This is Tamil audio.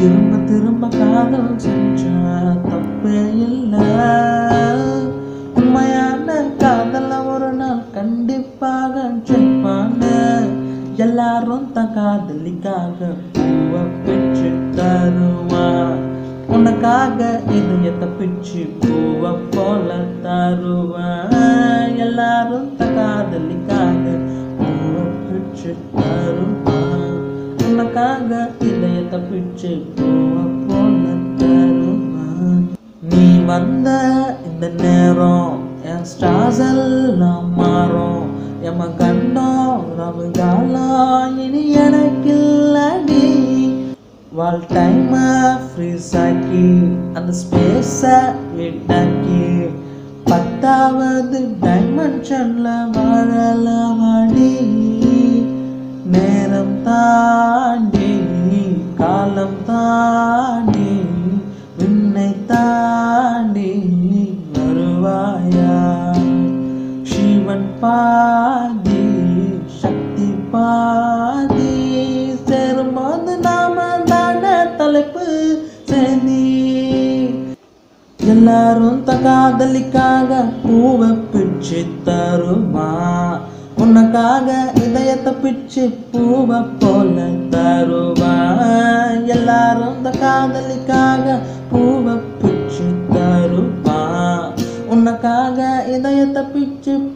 திரும்ப திரும்ப காதல் செஞ்சா தப்பே இல்லை உண்மையான காதல ஒரு நாள் கண்டிப்பாக ஜெயிப்பாங்க எல்லாரும் தன் காதலிக்காக பூவை பெற்று தருவான் உனக்காக இதயத்தை பிச்சு பூவை போல தருவேன் எல்லாரும் தன் காதலிக்காக பூவை பிச்சு தருவான் உனக்காக இதயத்தை பிச்சு பூவை போல தருவான் நீ வந்த இந்த நேரம் என் ஸ்டார்ஸ் எல்லாம் மாறும் எம கண்டோம் ரவு காலம் இனி எனக்கு இல்லடி வாழ் டைமை ஃப்ரீஸ் ஆக்கி அந்த ஸ்பேஸை விட்டாக்கி பத்தாவது டைமென்ஷன்ல வாழலாமாடி நேரம் தாண்டி காலம் தாண்டி விண்ணை தாண்டி வருவாயா சிவன் பாதி சக்தி பாதி சேரும்போது நாம தான தலைப்பு சேதி எல்லாரும் த காதலிக்காக பூவை பிச்சு தருமா உனக்காக இதயத்தை பிச்சு பூவை போல தருவா எல்லாரும் த காதலிக்காக பூவை பிச்சு தருவா உனக்காக இதயத்தை பிச்சு